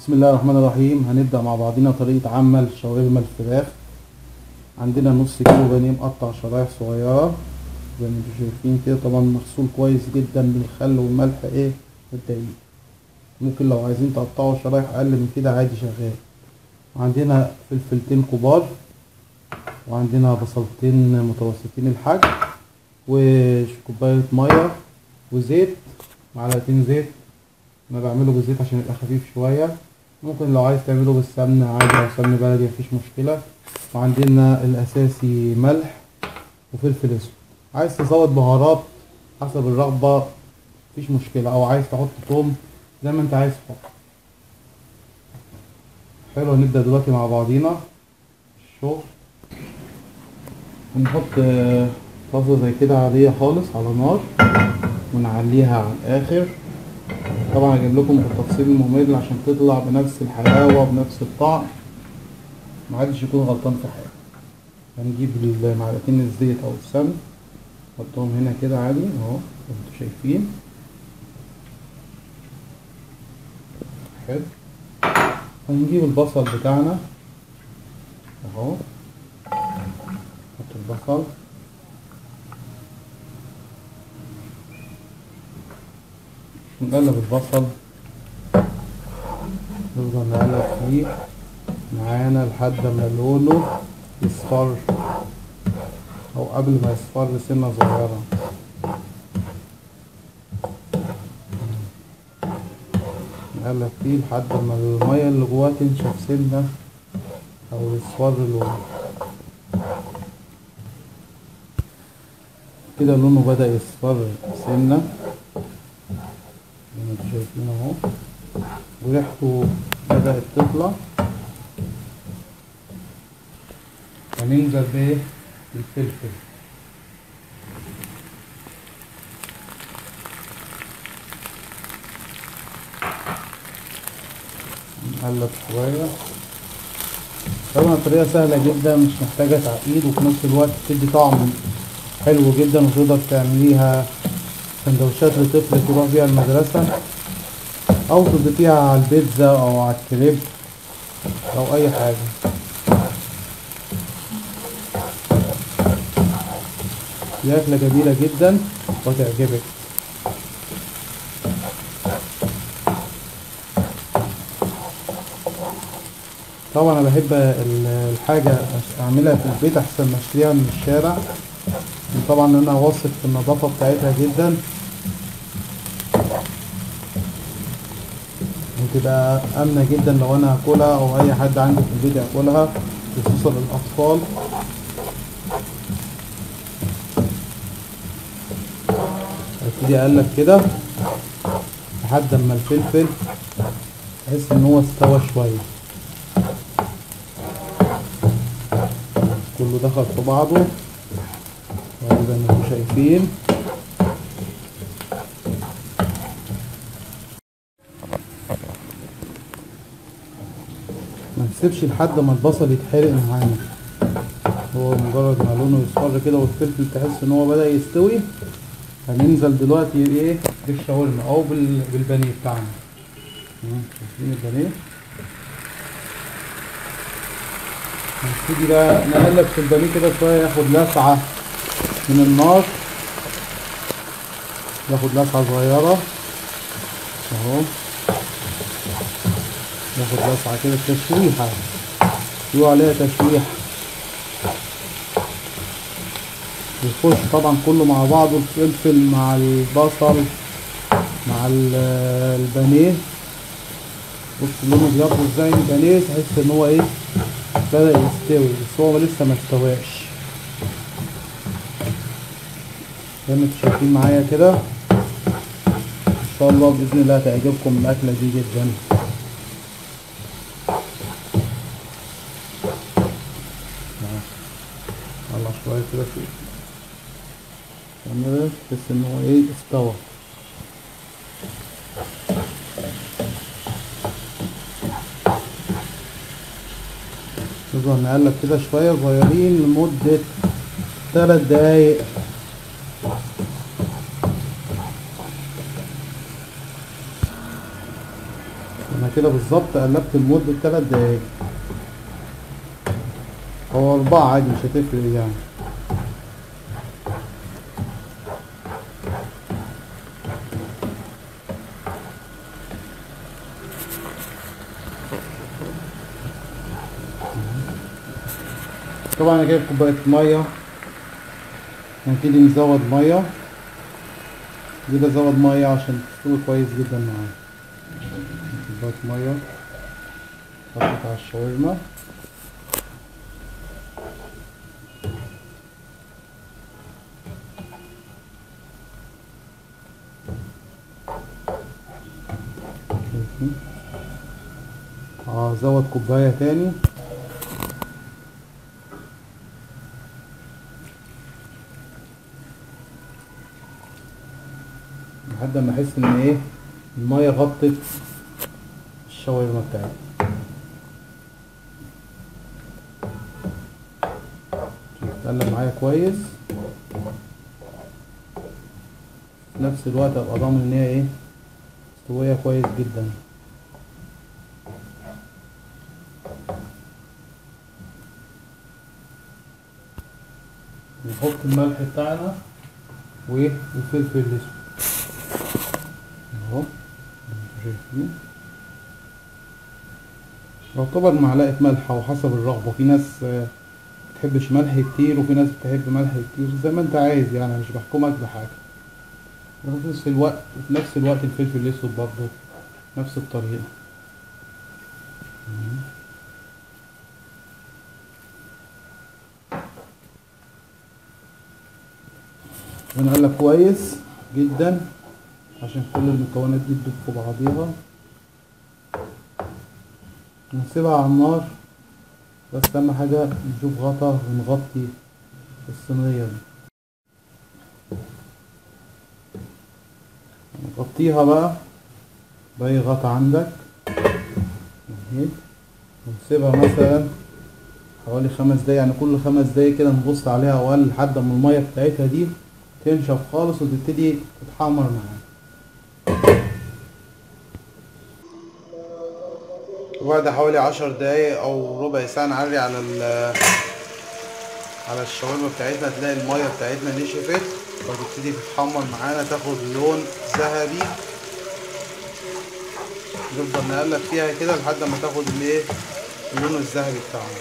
بسم الله الرحمن الرحيم هنبدأ مع بعضنا طريقة عمل شاورما الفراخ عندنا نص كيلو بانيه مقطع شرايح صغيرة زي ما انتم شايفين كده طبعا مغسول كويس جدا بالخل والملح ايه والدقيق ممكن لو عايزين تقطعوا شرايح اقل من كده عادي شغال وعندنا فلفلتين كبار وعندنا بصلتين متوسطين الحجم وكوباية مية وزيت معلقتين زيت انا بعمله بالزيت عشان يبقى خفيف شوية ممكن لو عايز تعمله بالسمنة عادي او سمنة بلدي مفيش مشكلة وعندنا الاساسي ملح وفلفل اسود عايز تزود بهارات حسب الرغبة مفيش مشكلة او عايز تحط توم زي ما انت عايز تحط حلو هنبدأ دلوقتي مع بعضينا الشغل هنحط آه، طاسة زي كده عادية خالص على نار ونعليها على الآخر طبعا هجيب لكم التفصيل الممل عشان تطلع بنفس الحلاوة وبنفس الطعم محدش يكون غلطان في حاجة هنجيب المعلقتين الزيت أو السمن نحطهم هنا كده عادي اهو زي ما انتوا شايفين حلو هنجيب البصل بتاعنا اهو نحط البصل نقلب البصل نفضل نقلب فيه معانا لحد ما لونه يصفر او قبل ما يصفر سنة صغيرة نقلب فيه لحد ما المية اللي جواه تنشف سنة او يصفر لونه كده لونه بدأ يصفر سنة زي ما انتوا شايفين اهو وريحته بدأت تطلع هننزل بايه بالفلفل نقلب شوية طبعا الطريقة سهلة جدا مش محتاجة تعقيد وفي نفس الوقت بتدي طعم حلو جدا وتقدر تعمليها سندوتشات لطفل تروح بيها المدرسة أو تضيفيها على البيتزا أو على الكريب أو أي حاجة دي أكلة جميلة جدا وتعجبك طبعا أنا بحب ال- الحاجة أعملها في البيت أحسن ما أشتريها من الشارع طبعا أنا واثق في النظافة بتاعتها جدا وتبقى آمنة جدا لو أنا هاكلها أو أي حد عندي في البيت ياكلها خصوصا للأطفال ابتدي اقلب كده لحد اما الفلفل احس ان هو استوى شويه كله دخل في بعضه زي ما انتم شايفين ما نسيبش لحد ما البصل يتحرق معانا هو مجرد ما لونه يصفر كده والفلفل تحس ان هو بدأ يستوي هننزل دلوقتي ايه بالشاورما او بال- بالبانيه بتاعنا مم، شايفين البانيه هنبتدي بقى نقلب في البانيه كده شويه ياخد لسعه من النار ياخد لسعه صغيره اهو ياخد لسعه كده تشويحه يقولوا عليها تشويحه يخش طبعا كله مع بعضه الفلفل مع البصل مع ال- البانيه بص لونه بيض ازاي البانيه تحس ان هو ايه بدأ يستوي بس هو لسه ما استواش زي ما انتوا شايفين معايا كده ان شاء الله باذن الله تعجبكم الاكله دي جدا طلع شويه كده فيه كاميرا تحس ان هو ايه استوى نفضل نقلب كده شوية صغيرين لمدة تلات دقايق انا كده بالظبط قلبت لمدة تلات دقايق هو أربعة عادي مش هتفرق يعني طبعا انا جايب كوباية مية هنبتدي نزود مية كده ازود مية عشان تستوي كويس جدا معانا كوباية مية حطيت على الشاورما شايفين؟ هزود كوباية تاني لحد ما احس ان ايه المية غطت الشاورما بتاعتي تقلب معايا كويس في نفس الوقت ابقى ضامن ان هي ايه مستوية كويس جدا نحط الملح بتاعنا والفلفل الاسود اهو انتوا شايفين يعتبر معلقة ملح او حسب الرغبة في ناس آه، بتحبش ملح كتير وفي ناس بتحب ملح كتير زي ما انت عايز يعني مش بحكمك بحاجة وفي نفس الوقت وفي نفس الوقت الفلفل الاسود برضه نفس الطريقة مم. ونقلب كويس جدا عشان كل المكونات دي تدوب في بعضيها نسيبها على النار بس اهم حاجة نشوف غطا ونغطي الصينية دي نغطيها بقى بأي غطا عندك اهي ونسيبها مثلا حوالي خمس دقايق يعني كل خمس دقايق كده نبص عليها اول لحد ما المية بتاعتها دي تنشف خالص وتبتدي تتحمر معانا وبعد حوالي عشر دقايق او ربع ساعة نعري على ال على الشاورما بتاعتنا تلاقي المية بتاعتنا نشفت وتبتدي تتحمر معانا تاخد لون ذهبي نفضل نقلب فيها كده لحد ما تاخد الايه اللون الذهبي بتاعها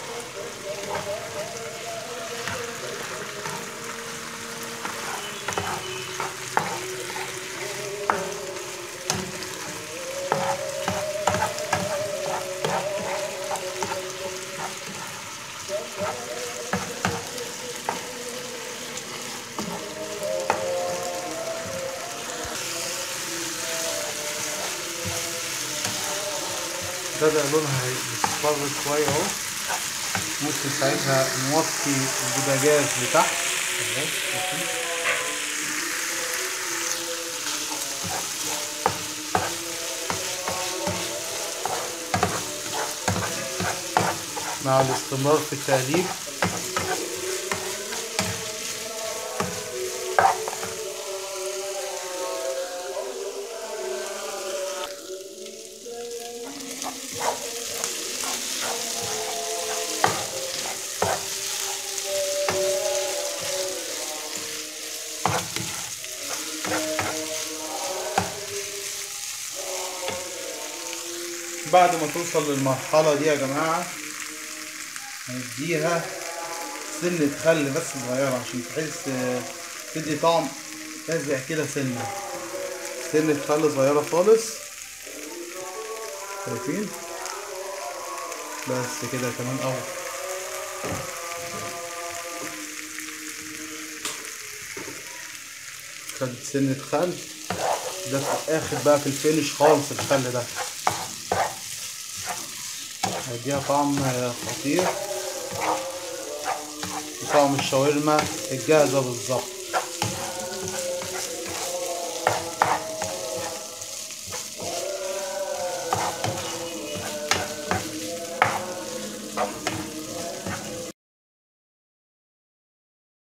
بدأ لونها يصفر شوية اهو ممكن ساعتها نوطي البوتاجاز لتحت اهو شايفين؟ مع الاستمرار في التقليب بعد ما توصل للمرحلة دي يا جماعة هنديها سنة خل بس صغيرة عشان تحس تدي طعم لاذع كده سنة سنة خل صغيرة خالص شايفين بس كده تمام أوي خدت سنة خل ده في الآخر بقى في الفينش خالص الخل ده هيديها طعم خطير وطعم الشاورما الجاهزة بالظبط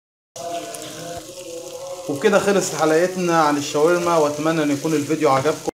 وبكده خلصت حلقتنا عن الشاورما واتمنى ان يكون الفيديو عجبكم